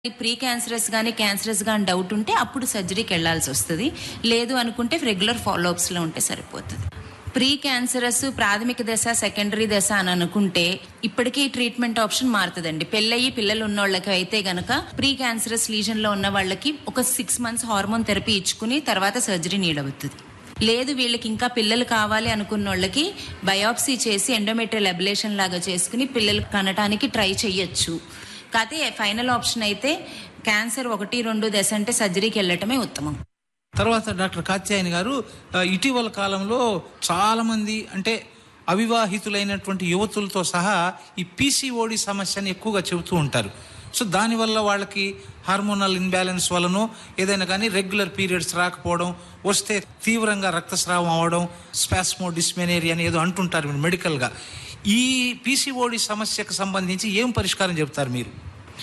pre precancerous కానీ cancerous కానీ doubt ఉంటే అప్పుడు సర్జరీకి వెళ్లాల్సి వస్తుంది లేదు అనుకుంటే రెగ్యులర్ ఫాలోఅప్స్ లో ఉంటే సరిపోతుంది ప్రీ క్యాన్సరస్ ప్రాథమిక దశ సెకండరీ దశ అని అనుకుంటే ఇప్పటికీ ట్రీట్మెంట్ ఆప్షన్ మారుతుందండి పెళ్ళయి పిల్లలు ఉన్న వాళ్ళకి అయితే గనక ప్రీ క్యాన్సరస్ లీజన్ లో ఉన్న వాళ్ళకి ఒక సిక్స్ మంత్స్ హార్మోన్ థెరపీ ఇచ్చుకుని తర్వాత సర్జరీ నీడ్ అవుతుంది లేదు వీళ్ళకి ఇంకా పిల్లలు కావాలి అనుకున్న వాళ్ళకి బయాప్సీ చేసి ఎండోమెట్రియల్ అబిలేషన్ లాగా చేసుకుని పిల్లలు కనటానికి ట్రై చెయ్యొచ్చు కాకపోతే ఫైనల్ ఆప్షన్ అయితే క్యాన్సర్ ఒకటి రెండు దశ అంటే సర్జరీకి వెళ్ళటమే ఉత్తమం తర్వాత డాక్టర్ కాత్యాయని గారు ఆ, ఇటీవల కాలంలో చాలా మంది అంటే అవివాహితులైనటువంటి యువతులతో సహా ఈ పీసీఓడి సమస్యని ఎక్కువగా చెబుతూ ఉంటారు సో దానివల్ల వాళ్ళకి హార్మోనల్ ఇన్బ్యాలెన్స్ వలనో ఏదైనా కానీ రెగ్యులర్ పీరియడ్స్ రాకపోవడం వస్తే తీవ్రంగా రక్తస్రావం అవడం స్పాస్మో డిస్మెనేరియా అని ఏదో అంటుంటారు మీరు మెడికల్గా ఈ పీసీఓడి సమస్యకు సంబంధించి ఏం పరిష్కారం చెప్తారు మీరు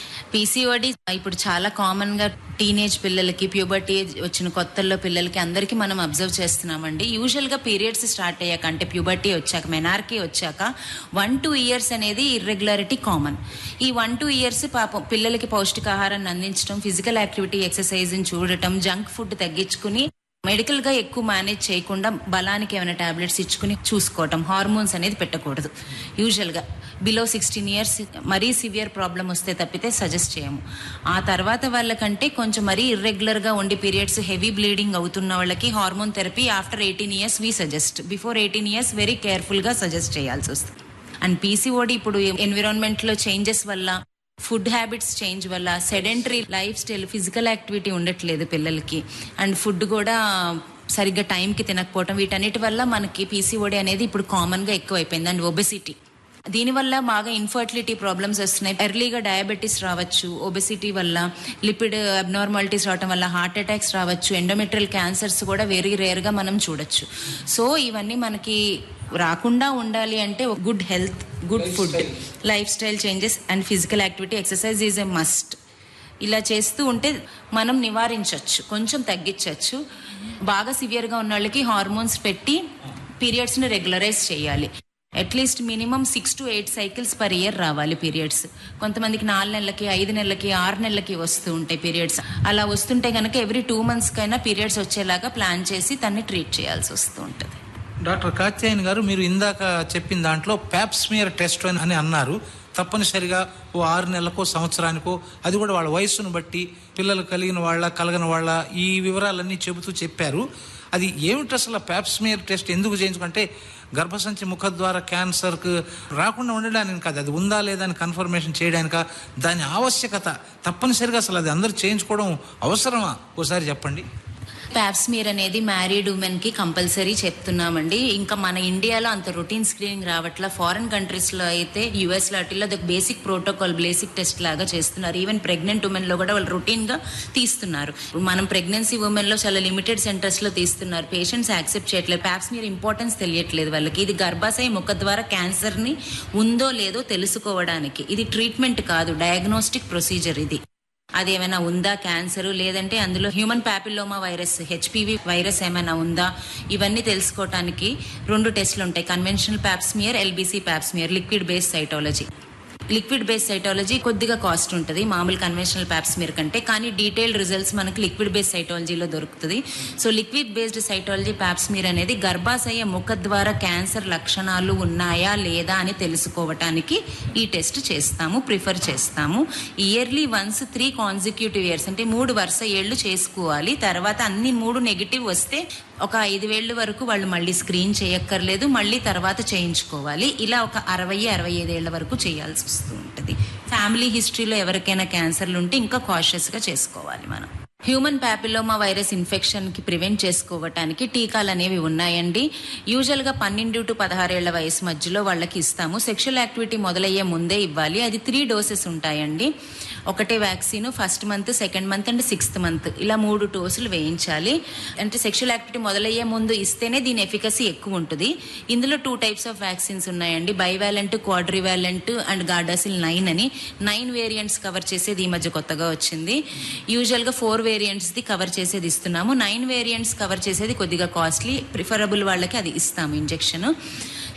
పీసీఓడి ఇప్పుడు చాలా కామన్ గా టీనేజ్ పిల్లలకి ప్యూబర్టీ వచ్చిన కొత్తల్లో పిల్లలకి అందరికీ మనం అబ్జర్వ్ చేస్తున్నామండి యూజువల్ గా పీరియడ్స్ స్టార్ట్ అయ్యాక అంటే ప్యూబర్టీ వచ్చాక మెనార్కీ వచ్చాక వన్ టూ ఇయర్స్ అనేది ఇర్రెగ్యులారిటీ కామన్ ఈ వన్ టూ ఇయర్స్ పాపం పిల్లలకి పౌష్టికాహారాన్ని అందించడం ఫిజికల్ యాక్టివిటీ ఎక్సర్సైజ్ చూడటం జంక్ ఫుడ్ తగ్గించుకుని మెడికల్ గా ఎక్కువ మేనేజ్ చేయకుండా బలానికి ఏమైనా టాబ్లెట్స్ ఇచ్చుకుని చూసుకోవటం హార్మోన్స్ అనేది పెట్టకూడదు యూజువల్ గా బిలో సిక్స్టీన్ ఇయర్స్ మరీ సివియర్ ప్రాబ్లం వస్తే తప్పితే సజెస్ట్ చేయము ఆ తర్వాత వాళ్ళకంటే కొంచెం మరీ ఇర్రెగ్యులర్ గా ఉండి పీరియడ్స్ హెవీ బ్లీడింగ్ అవుతున్న వాళ్ళకి hormone therapy after eighteen years we suggest before eighteen years very careful గా సజెస్ట్ చేయాల్సి వస్తుంది అండ్ పీసీఓడి ఇప్పుడు ఎన్విరాన్మెంట్ లో చేంజెస్ వల్ల ఫుడ్ హ్యాబిట్స్ చేంజ్ వల్ల sedentary lifestyle physical activity ఉండట్లేదు పిల్లలకి అండ్ ఫుడ్ కూడా సరిగ్గా టైంకి తినకపోవటం వీటన్నిటి వల్ల మనకి పీసీఓడి అనేది ఇప్పుడు కామన్ గా ఎక్కువైపోయింది అండ్ ఒబెసిటీ దీనివల్ల బాగా ఇన్ఫర్టిలిటీ ప్రాబ్లమ్స్ వస్తున్నాయి ఎర్లీగా డయాబెటీస్ రావచ్చు ఒబెసిటీ వల్ల లిపిడ్ అబ్నార్మాలిటీస్ రావడం వల్ల హార్ట్ అటాక్స్ రావచ్చు ఎండోమెట్రియల్ క్యాన్సర్స్ కూడా వెరీ రేర్ గా మనం చూడొచ్చు సో ఇవన్నీ మనకి రాకుండా ఉండాలి అంటే good health good food lifestyle changes and physical activity exercise is a must ఇలా చేస్తూ ఉంటే మనం నివారించవచ్చు కొంచెం తగ్గించవచ్చు బాగా సివియర్గా ఉన్న వాళ్ళకి హార్మోన్స్ పెట్టి పీరియడ్స్ని రెగ్యులరైజ్ చేయాలి at least minimum six to eight cycles per year రావాలి పీరియడ్స్ కొంతమందికి నాలుగు నెలలకి ఐదు నెలలకి ఆరు నెలలకి వస్తూ ఉంటాయి పీరియడ్స్ అలా వస్తుంటే కనుక ఎవ్రీ టూ మంత్స్ కైనా పీరియడ్స్ వచ్చేలాగా ప్లాన్ చేసి తన్ని ట్రీట్ చేయాల్సి వస్తూ ఉంటుంది డాక్టర్ కాత్యాయన్ గారు మీరు ఇందాక చెప్పిన దాంట్లో ప్యాప్స్మియర్ టెస్ట్ అని అని అన్నారు తప్పనిసరిగా ఓ ఆరు నెలలకో సంవత్సరానికో అది కూడా వాళ్ళ వయస్సును బట్టి పిల్లలు కలిగిన వాళ్ళ కలగని వాళ్ళ ఈ వివరాలన్నీ చెబుతూ చెప్పారు అది ఏమిటి అసలు ప్యాప్స్మియర్ టెస్ట్ ఎందుకు చేయించుకుంటే గర్భసంచి ముఖద్వార క్యాన్సర్కు రాకుండా ఉండడానికి కాదు అది ఉందా లేదా అని కన్ఫర్మేషన్ చేయడానిక దాని ఆవశ్యకత తప్పనిసరిగా అసలు అది అందరూ చేయించుకోవడం అవసరమా ఒకసారి చెప్పండి ప్యాప్స్మీర్ అనేది మ్యారీడ్ ఉమెన్ కి కంపల్సరీ చెప్తున్నామండి ఇంకా మన ఇండియాలో అంత రొటీన్ స్క్రీనింగ్ రావట్లా ఫారిన్ కంట్రీస్ లో అయితే యుఎస్ లో అట్లా అదొక బేసిక్ ప్రోటోకాల్ బేసిక్ టెస్ట్ లాగా చేస్తున్నారు ఈవెన్ ప్రెగ్నెంట్ ఉమెన్ లో కూడా వాళ్ళు రొటీన్ గా తీస్తున్నారు మనం ప్రెగ్నెన్సీ ఉమెన్ లో చాలా లిమిటెడ్ సెంటర్స్ లో తీస్తున్నారు పేషెంట్స్ యాక్సెప్ట్ చేయట్లేదు ప్యాప్స్మీర్ ఇంపార్టెన్స్ తెలియట్లేదు వాళ్ళకి ఇది గర్భాశయ ముఖ ద్వారా క్యాన్సర్ ని ఉందో లేదో తెలుసుకోవడానికి ఇది ట్రీట్మెంట్ కాదు డయాగ్నోస్టిక్ ప్రొసీజర్ ఇది అది ఏమైనా ఉందా క్యాన్సర్ లేదంటే అందులో human papilloma virus HPV virus ఏమైనా ఉందా ఇవన్నీ తెలుసుకోవటానికి రెండు టెస్ట్లు ఉంటాయి conventional pap smear LBC pap smear liquid base cytology liquid base cytology కొద్దిగా కాస్ట్ ఉంటుంది మామూలు కన్వెన్షనల్ ప్యాప్స్మియర్ కంటే కానీ డీటెయిల్డ్ రిజల్ట్స్ మనకి లిక్విడ్ బేస్ సైటాలజీలో దొరుకుతుంది so liquid based cytology pap smear అనేది గర్భాశయ ముఖ ద్వారా క్యాన్సర్ లక్షణాలు ఉన్నాయా లేదా అని తెలుసుకోవటానికి ఈ టెస్ట్ చేస్తాము ప్రిఫర్ చేస్తాము yearly once three consecutive years అంటే మూడు వరుస ఏళ్లు చేసుకోవాలి తర్వాత అన్ని మూడు నెగిటివ్ వస్తే ఒక ఐదు వేళ్ల వరకు వాళ్ళు మళ్ళీ స్క్రీన్ చేయక్కర్లేదు మళ్ళీ తర్వాత చేయించుకోవాలి ఇలా ఒక అరవై అరవై ఐదేళ్ల వరకు చేయాల్సి వస్తూ ఉంటుంది ఫ్యామిలీ హిస్టరీలో ఎవరికైనా క్యాన్సర్లు ఉంటే ఇంకా కాషియస్ గా చేసుకోవాలి మనం హ్యూమన్ ప్యాపిలోమా వైరస్ ఇన్ఫెక్షన్ కి ప్రివెంట్ చేసుకోవటానికి టీకాలు అనేవి ఉన్నాయండి యూజువల్ గా పన్నెండు టు పదహారేళ్ల వయసు మధ్యలో వాళ్ళకి ఇస్తాము సెక్షువల్ యాక్టివిటీ మొదలయ్యే ముందే ఇవ్వాలి అది త్రీ డోసెస్ ఉంటాయండి ఒకటే vaccine first month second month and sixth month ఇలా మూడు డోసులు వేయించాలి అంటే సెక్షువల్ యాక్టివిటీ మొదలయ్యే ముందు ఇస్తేనే దీని ఎఫికసీ ఎక్కువ ఉంటుంది ఇందులో టూ టైప్స్ ఆఫ్ వ్యాక్సిన్స్ ఉన్నాయండి bivalent quadrivalent and Gardasil nine అని నైన్ వేరియంట్స్ కవర్ చేసేది ఈ మధ్య కొత్తగా వచ్చింది యూజువల్ గా ఫోర్ వేరియంట్స్ ది కవర్ చేసేది ఇస్తున్నాము నైన్ వేరియంట్స్ కవర్ చేసేది కొద్దిగా కాస్ట్లీ ప్రిఫరబుల్ వాళ్ళకి అది ఇస్తాము ఇంజెక్షన్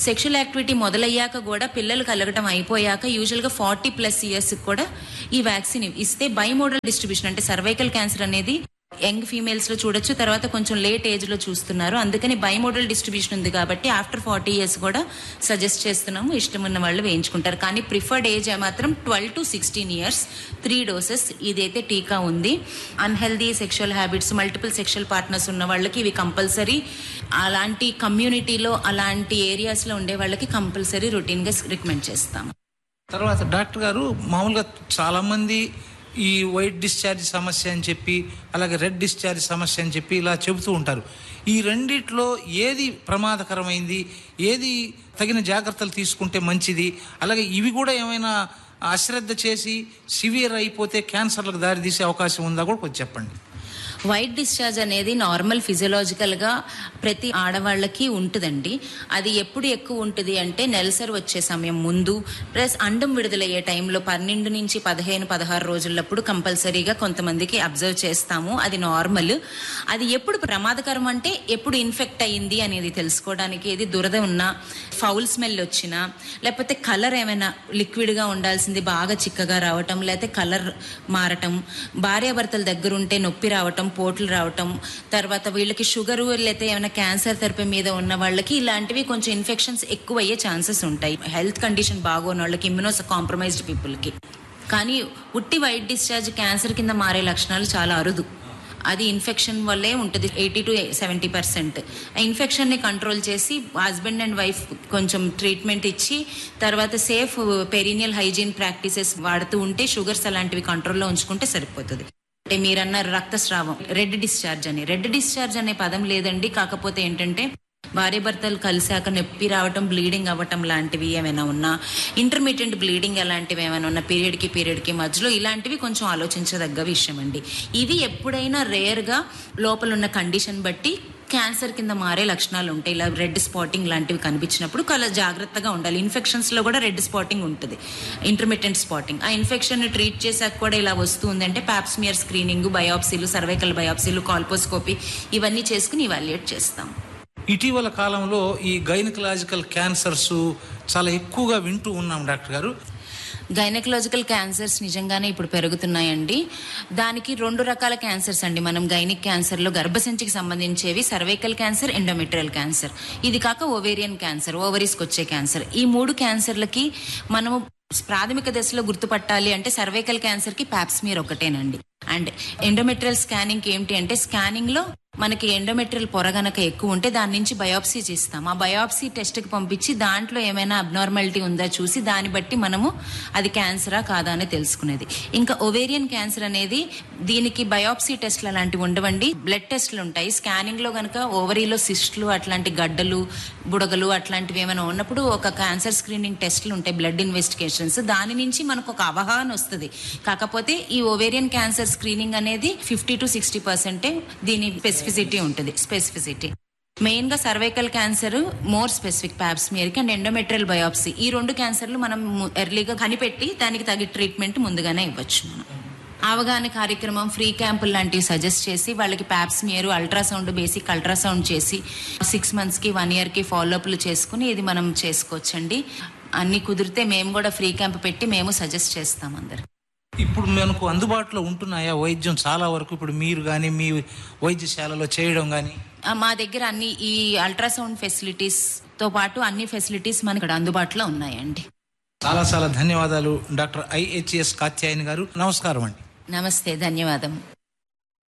సెక్షువల్ యాక్టివిటీ మొదలయ్యాక కూడా పిల్లలు కలగటం అయిపోయాక యూజువల్గా ఫార్టీ ప్లస్ ఇయర్స్ కూడా ఈ వ్యాక్సిన్ ఇస్తే బైమోడల్ డిస్ట్రిబ్యూషన్ అంటే సర్వైకల్ క్యాన్సర్ అనేది యంగ్ ఫీమేల్స్ లో చూడొచ్చు తర్వాత కొంచెం లేట్ ఏజ్ లో చూస్తున్నారు అందుకని బైమోడల్ డిస్ట్రిబ్యూషన్ ఉంది కాబట్టి ఆఫ్టర్ ఫార్టీ ఇయర్స్ కూడా సజెస్ట్ చేస్తున్నాము ఇష్టం ఉన్న వాళ్ళు వేయించుకుంటారు కానీ ప్రిఫర్డ్ ఏజ్ మాత్రం twelve to sixteen years three doses ఇదైతే టీకా ఉంది unhealthy sexual habits multiple sexual partners ఉన్న వాళ్ళకి ఇవి కంపల్సరీ అలాంటి కమ్యూనిటీలో అలాంటి ఏరియాస్ లో ఉండే వాళ్ళకి కంపల్సరీ రొటీన్ గా రికమెండ్ చేస్తాము తర్వాత డాక్టర్ గారు మామూలుగా చాలా మంది ఈ వైట్ డిశ్చార్జ్ సమస్య అని చెప్పి అలాగే రెడ్ డిశ్చార్జ్ సమస్య అని చెప్పి ఇలా చెబుతూ ఉంటారు ఈ రెండిట్లో ఏది ప్రమాదకరమైంది ఏది తగిన జాగ్రత్తలు తీసుకుంటే మంచిది అలాగే ఇవి కూడా ఏమైనా అశ్రద్ధ చేసి సివియర్ అయిపోతే క్యాన్సర్లకు దారితీసే అవకాశం ఉందా కూడా కొంచెం చెప్పండి వైట్ డిశ్చార్జ్ అనేది నార్మల్ ఫిజియలాజికల్ గా ప్రతి ఆడవాళ్ళకి ఉంటుందండి అది ఎప్పుడు ఎక్కువ ఉంటుంది అంటే నెలసరి వచ్చే సమయం ముందు ప్లస్ అండం విడుదలయ్యే టైంలో పన్నెండు నుంచి పదిహేను పదహారు రోజులప్పుడు కంపల్సరీగా కొంతమందికి అబ్జర్వ్ చేస్తాము అది నార్మల్ అది ఎప్పుడు ప్రమాదకరం అంటే ఎప్పుడు ఇన్ఫెక్ట్ అయ్యింది అనేది తెలుసుకోవడానికి ఏది దురద ఉన్నా ఫౌల్ స్మెల్ వచ్చినా లేకపోతే కలర్ ఏమైనా లిక్విడ్ గా ఉండాల్సింది బాగా చిక్కగా రావటం లేకపోతే కలర్ మారటం భార్యాభర్తల దగ్గర ఉంటే నొప్పి రావటం పోట్లు రావటం తర్వాత వీళ్ళకి షుగర్ లేకపోతే ఏమైనా క్యాన్సర్ థెరపీ మీద ఉన్న వాళ్ళకి ఇలాంటివి కొంచెం ఇన్ఫెక్షన్స్ ఎక్కువ అయ్యే ఛాన్సెస్ ఉంటాయి హెల్త్ కండిషన్ బాగోని వాళ్ళకి ఇమ్యూనోస్ కాంప్రమైజ్డ్ పీపుల్కి కానీ ఉట్టి వైట్ డిశ్చార్జ్ క్యాన్సర్ కింద మారే లక్షణాలు చాలా అరుదు అది ఇన్ఫెక్షన్ వల్లే ఉంటుంది ఎయిటీ టు సెవెంటీ పర్సెంట్ ఆ ఇన్ఫెక్షన్ని కంట్రోల్ చేసి హస్బెండ్ అండ్ వైఫ్ కొంచెం ట్రీట్మెంట్ ఇచ్చి తర్వాత సేఫ్ పెరీనియల్ హైజీన్ ప్రాక్టీసెస్ వాడుతూ ఉంటే షుగర్స్ అలాంటివి కంట్రోల్లో ఉంచుకుంటే సరిపోతుంది అంటే మీరన్నారు రక్తస్రావం రెడ్ డిశ్చార్జ్ అని రెడ్ డిశ్చార్జ్ అనే పదం లేదండి కాకపోతే ఏంటంటే భార్యాభర్తలు కలిసాక నొప్పి రావటం బ్లీడింగ్ అవ్వటం లాంటివి ఏమైనా ఉన్నా ఇంటర్మీడియట్ బ్లీడింగ్ అలాంటివి ఏమైనా ఉన్నా పీరియడ్కి పీరియడ్కి మధ్యలో ఇలాంటివి కొంచెం ఆలోచించదగ్గ విషయం అండి ఇవి ఎప్పుడైనా రేర్గా లోపల ఉన్న కండిషన్ బట్టి క్యాన్సర్ కింద మారే లక్షణాలు ఉంటాయి ఇలా రెడ్ స్పాటింగ్ లాంటివి కనిపించినప్పుడు చాలా జాగ్రత్తగా ఉండాలి ఇన్ఫెక్షన్స్ లో కూడా రెడ్ స్పాటింగ్ ఉంటుంది ఇంటర్మీడియట్ స్పాటింగ్ ఆ ఇన్ఫెక్షన్ ట్రీట్ చేశాక కూడా ఇలా వస్తుంది అంటే పాప్స్మియర్ స్క్రీనింగ్ బయాప్సీలు సర్వైకల్ బయాప్సీలు కాల్పోస్కోపీ ఇవన్నీ చేసుకుని ఇవాల్యుయేట్ చేస్తాం ఇటీవల కాలంలో ఈ గైనకలాజికల్ క్యాన్సర్స్ చాలా ఎక్కువగా వింటూ ఉన్నాం డాక్టర్ గారు గైనకలాజికల్ క్యాన్సర్స్ నిజంగానే ఇప్పుడు పెరుగుతున్నాయండి దానికి రెండు రకాల క్యాన్సర్స్ అండి మనం గైనిక్ క్యాన్సర్లో గర్భసంచికి సంబంధించేవి సర్వైకల్ క్యాన్సర్ ఎండోమెట్రియల్ క్యాన్సర్ ఇది కాక ఓవేరియన్ క్యాన్సర్ ఓవరీస్కి వచ్చే క్యాన్సర్ ఈ మూడు క్యాన్సర్లకి మనము ప్రాథమిక దశలో గుర్తుపట్టాలి అంటే సర్వైకల్ క్యాన్సర్ కి ప్యాప్స్మియర్ ఒకటేనండి అండ్ ఎండోమెట్రియల్ స్కానింగ్ ఏంటి అంటే స్కానింగ్ లో మనకి ఎండోమెట్రియల్ పొర గనక ఎక్కువ ఉంటే దాని నుంచి బయాప్సీ చేస్తాం ఆ బయాప్సీ టెస్ట్ కి పంపించి దాంట్లో ఏమైనా అబ్నార్మాలిటీ ఉందా చూసి దాన్ని బట్టి మనము అది క్యాన్సరా కాదా అని తెలుసుకునేది ఇంకా ఒవేరియన్ క్యాన్సర్ అనేది దీనికి బయాప్సీ టెస్ట్లు అలాంటివి ఉండవండి బ్లడ్ టెస్ట్లు ఉంటాయి స్కానింగ్ లో గనక ఓవరీలో సిస్ట్లు అట్లాంటి గడ్డలు బుడగలు అట్లాంటివి ఏమైనా ఉన్నప్పుడు ఒక క్యాన్సర్ స్క్రీనింగ్ టెస్ట్లు ఉంటాయి బ్లడ్ ఇన్వెస్టిగేషన్స్ దాని నుంచి మనకు ఒక అవగాహన వస్తుంది కాకపోతే ఈ ఓవేరియన్ క్యాన్సర్ స్క్రీనింగ్ అనేది ఫిఫ్టీ టు సిక్స్టీ పర్సెంటే దీని స్పెసిఫిసిటీ ఉంటుంది స్పెసిఫిసిటీ మెయిన్ గా cervical cancer more specific pap smear కి అండ్ ఎండోమెట్రియల్ బయాప్సీ ఈ రెండు క్యాన్సర్లు మనం ఎర్లీగా కనిపెట్టి దానికి తగి ట్రీట్మెంట్ ముందుగానే ఇవ్వచ్చు మనం అవగాహన కార్యక్రమం ఫ్రీ క్యాంపులు లాంటివి సజెస్ట్ చేసి వాళ్ళకి ప్యాప్స్మియర్ అల్ట్రాసౌండ్ బేసిక్ అల్ట్రాసౌండ్ చేసి సిక్స్ మంత్స్ కి వన్ ఇయర్ కి ఫాలోఅప్లు చేసుకుని ఇది మనం చేసుకోవచ్చండి అన్ని కుదిరితే మేము కూడా ఫ్రీ క్యాంప్ పెట్టి మేము సజెస్ట్ చేస్తాం అందరు ఇప్పుడు మనకు అందుబాటులో ఉంటున్నాయా వైద్యం చాలా వరకు ఇప్పుడు మీరు కానీ మీ వైద్యశాలలో చేయడం కానీ ఆ, మా దగ్గర అన్ని ఈ అల్ట్రాసౌండ్ ఫెసిలిటీస్ తో పాటు అన్ని ఫెసిలిటీస్ మనకి ఇక్కడ అందుబాటులో ఉన్నాయండి చాలా చాలా ధన్యవాదాలు డాక్టర్ ఐహెచ్ఎస్ కాత్యాయని గారు నమస్కారం అండి నమస్తే ధన్యవాదం